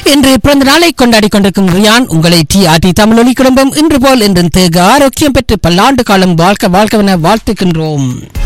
இன்று பிறந்த நாளை கொண்டாடி கொண்டிருக்கும் ரியான் உங்களை டி ஆர்டி தமிழொலி குடும்பம் இன்று போல் இன்று தேக ஆரோக்கியம் பெற்று பல்லாண்டு காலம் வாழ்க்க வாழ்க்கவென வாழ்த்துகின்றோம்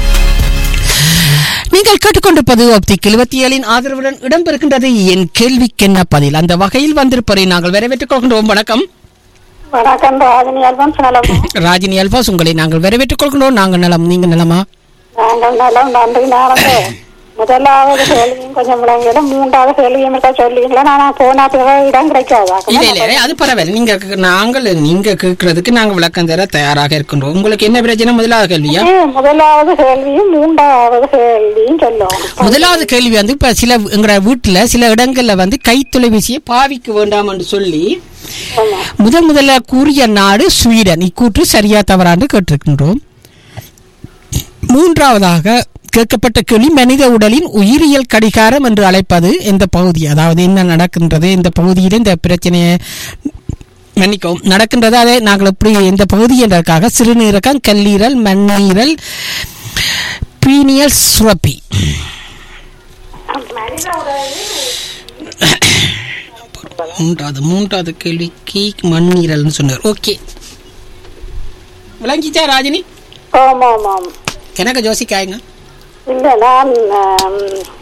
நீங்கள் கேட்டுக்கொண்டிருப்பது ஒப்திக் எழுபத்தி ஏழின் ஆதரவுடன் இடம்பெறுகின்றது என் கேள்விக்கென்ன பதில் அந்த வகையில் வந்திருப்பதை நாங்கள் வரவேற்றுக் கொள்கின்றோம் வணக்கம் வணக்கம் ராஜினி அல்பன்ஸ் நலம் ராஜினி அல்பாஸ் உங்களை நாங்கள் வரவேற்றுக் கொள்கின்றோம் நாங்கள் நலம் நீங்க நலமா நாங்கள் நலம் நன்றி நாளந்து முதலாவது கேள்வியும் கொஞ்சம் விளங்கல மூன்றாவது கேள்வியும் இருக்கா சொல்லுவீங்களா நான் போனா பிறகு இடம் கிடைக்காதா இல்ல இல்ல அது பரவாயில்ல நீங்க நாங்கள் நீங்க கேட்கறதுக்கு நாங்க விளக்கம் தர தயாராக இருக்கின்றோம் உங்களுக்கு என்ன பிரச்சனை முதலாவது கேள்வியா ஏ, முதலாவது கேள்வியும் மூன்றாவது கேள்வியும் சொல்லுவோம் முதலாவது கேள்வி வந்து இப்ப சில எங்கட வீட்டுல சில இடங்கள்ல வந்து கை தொலைபேசியை பாவிக்க வேண்டாம் என்று சொல்லி ஆமா. முதன் முதல்ல கூறிய நாடு ஸ்வீடன் இக்கூற்று சரியா தவறாண்டு கேட்டிருக்கின்றோம் மூன்றாவதாக கேட்கப்பட்ட கேள்வி மனித உடலின் உயிரியல் கடிகாரம் என்று அழைப்பது எந்த பகுதி அதாவது என்ன நடக்கின்றது இந்த பகுதியில் இந்த பிரச்சனையை மன்னிக்கவும் நடக்கின்றது அதை நாங்கள் எப்படி இந்த பகுதி என்றதற்காக சிறுநீரகம் கல்லீரல் மண்ணீரல் பீனியல் சுரப்பி மூன்றாவது மூன்றாவது கேள்விக்கு மண்ணீரல்னு சொன்னார் ஓகே விளங்கிச்சா ராஜினி ஆமா ஆமாம் எனக்கு ஜோசிக்காயங்க இல்ல நான் ஆம்,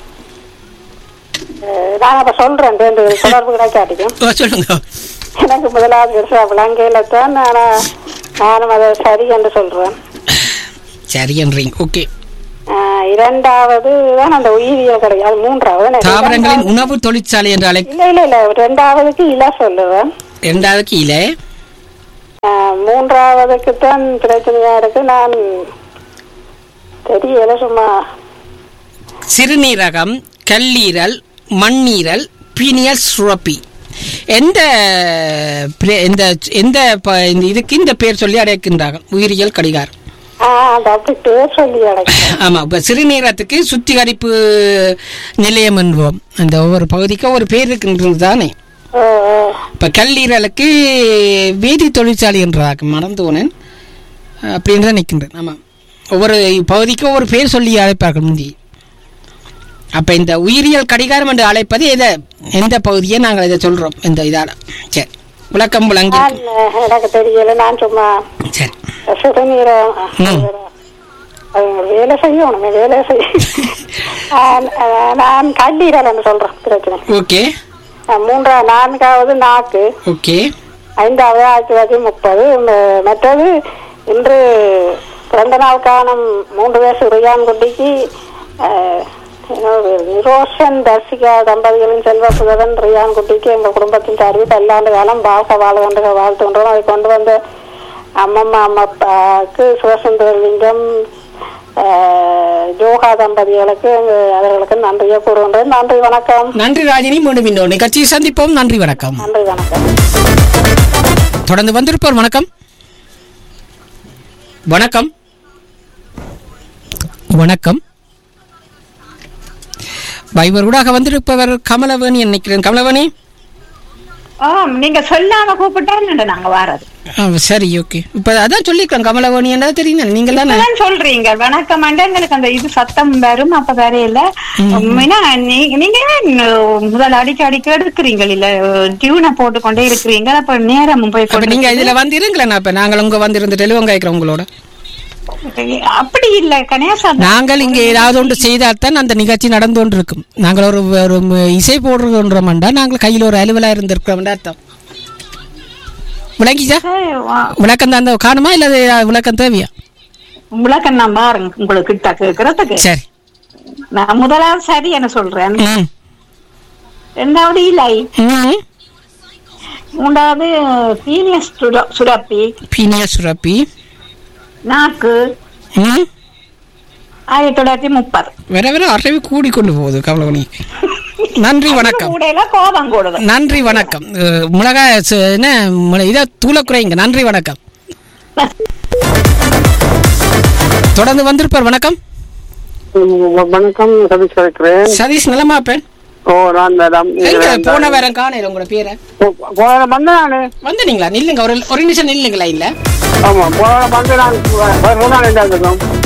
அஹ், நான் அப்ப சொல்றேன் ரெண்டு தொடர்பு கிடைக்காட்டிக்கும் ஓ, சொல்லுங்க எனக்கு முதலாவது பெருசா விளங்கையில தான் நான் நானும் அதை சரி என்று சொல்றேன் சரியன்றீங்க ஓகே ஆஹ் இரண்டாவது தான் அந்த உயிரியல் கிடைக்கும் அது மூன்றாவது நான் தாவரங்களின் இரண்டாவது- உணவு தொழிற்சாலை என்று அழை இல்ல இல்ல இல்ல ரெண்டாவதுக்கு இல சொல்லுவேன் இரண்டாவது கீழே ஆஹ் மூன்றாவதுக்கு தான் பிரச்சனையா இருக்கு நான் தெரியல சும்மா சிறுநீரகம் கல்லீரல் மண்ணீரல் பீனியல் சுரப்பி எந்த பிர- எந்த எந்த ப- இந்த இதுக்கு இந்த பேர் சொல்லி அழைக்கின்றார்கள் உயிரியல் கடிகாரம் ஆஹ் அது அப்படி பேர் சொல்லி அடைக்கிறேன் ஆமா இப்ப சிறுநீரகத்துக்கு சுத்திகரிப்பு நிலையம் என்போம் அந்த ஒவ்வொரு பகுதிக்கும் ஒரு பேர் இருக்கின்றது தானே இப்ப கல்லீரலுக்கு வேதி தொழிற்சாலை என்றாக மறந்தோனன் அப்படின்னு தான் நிற்கின்றேன் ஆமா ஒவ்வொரு பகுதிக்கும் ஒரு பேர் சொல்லி அழைப்பார்கள் முந்தி அப்ப இந்த உயிரியல் கடிகாரம் என்று அழைப்பது எதை எந்த பகுதியை நாங்கள் இதை சொல்றோம் இந்த இதால சரி விளக்கம் விளங்கி நான் ஆஹ் எனக்கு தெரியல நான் சும்மா சரி சிறுநீரை ம். அவங்க வேலை செய்யணும் வேலை செய்ய ஆஹ் ஆஹ் நான் கல்லீரல் சொல்றேன் பிரச்சனை ஓகே ஆஹ் மூன்றா நான்காவது நாக்கு ஓகே ஐந்தாவது ஆயிரத்தி தொள்ளாயிரத்தி முப்பது ம- மற்றது இன்று பிறந்த நாள் காணும் மூன்று வயசு ரியான் குட்டிக்கு அஹ், இன்னொரு நிரோஷன் தர்சிகா தம்பதிகளின் செல்வ புதவன் ரியான் குட்டிக்கு எங்கள் குடும்பத்தின் சார்பில் பல்லாண்டு காலம் வாழ்க வாழ்கின்ற வாழ்த்துகின்றோம் அதை கொண்டு வந்த அம்மம்மா அம்மாப்பாக்கு சிவசுந்தரலிங்கம் அஹ், ஜோகா தம்பதிகளுக்கு எங்க- அவர்களுக்கு நன்றியை கூறுகின்றேன் நன்றி வணக்கம் நன்றி ராஜினி மீண்டும் இன்னொரு நிகழ்ச்சியை சந்திப்போம் நன்றி வணக்கம் நன்றி வணக்கம் தொடர்ந்து வந்திருப்போர் வணக்கம் வணக்கம் வணக்கம் பைபர் ஊடாக வந்திருப்பவர் கமலவேணி நினைக்கிறேன் கமலவேணி ஆம் நீங்க சொல்லாம கூப்பிட்டா என்னடா நாங்க வாரது ஆ, சரி ஓகே இப்ப அதான் சொல்லிருக்கேன் கமலவேணி என்றது தெரியும் நீங்கள் தானே இப்பதான் சொல்றீங்க வணக்கம் எங்களுக்கு அந்த இது சத்தம் வரும் அப்ப வரையில உண்மைனா நீ- நீங்க ஏன் முதல் அடிக்க அடிக்க எடுக்கிறீங்க இல்ல டியூனை போட்டு கொண்டே இருக்கிறீங்க அப்ப நேரமும் போய் அப்ப கொண்டு நீங்க இதுல வந்து இருங்களேன் அப்ப நாங்கள் உங்க வந்து இருந்து டெலிவங்க கேட்கிறோம் உங்களோட அப்படி இல்ல கணேசா நாங்கள் இங்க ஏதாவது ஒன்று செய்தால்தான் அந்த நிகழ்ச்சி நடந்து கொண்டு இருக்கும் நாங்கள் ஒரு ஒரு இசை போடுறோம்டா நாங்கள் கையில் ஒரு அலுவலா இருந்திருக்கிறோம்டா அர்த்தம் விளங்கிச்சா விளக்கம் தான் காணுமா இல்ல அது விளக்கம் தேவையா விளக்கம் நான் பாருங்க உங்களுக்கு கிட்ட கேக்குறதுக்கு சரி நான் முதலாவது சரி என்ன சொல்றேன் ம் ரெண்டாவது இலை ம் மூன்றாவது சீனியர் சுரப்பி பீனிய சுரப்பி நாக்கு ம் ஆயிரத்தி தொள்ளாயிரத்தி முப்பது வேற வேற அறிவு கூடி கொண்டு போகுது கவலை நன்றி வணக்கம் கூடையில கோபம் கூடுது நன்றி வணக்கம் அஹ், மிளகாய் ச- என்ன மிள- இதை தூள குறைங்க நன்றி வணக்கம் தொடர்ந்து வந்திருப்பார் வணக்கம் வணக்கம் சதீஷ் கிடைக்கிறேன் சதீஷ் நலமா பெண் ஓ நான் மேடம் எங்க போன வாரம் காணையில உங்களோட பேரை போன வந்து நானு வந்துட்டீங்களா நில்லுங்க ஒரு ஒரு நிமிஷம் நில்லுங்களா இல்ல ஆமா போன வந்து நான் வரணும் ரெண்டாவது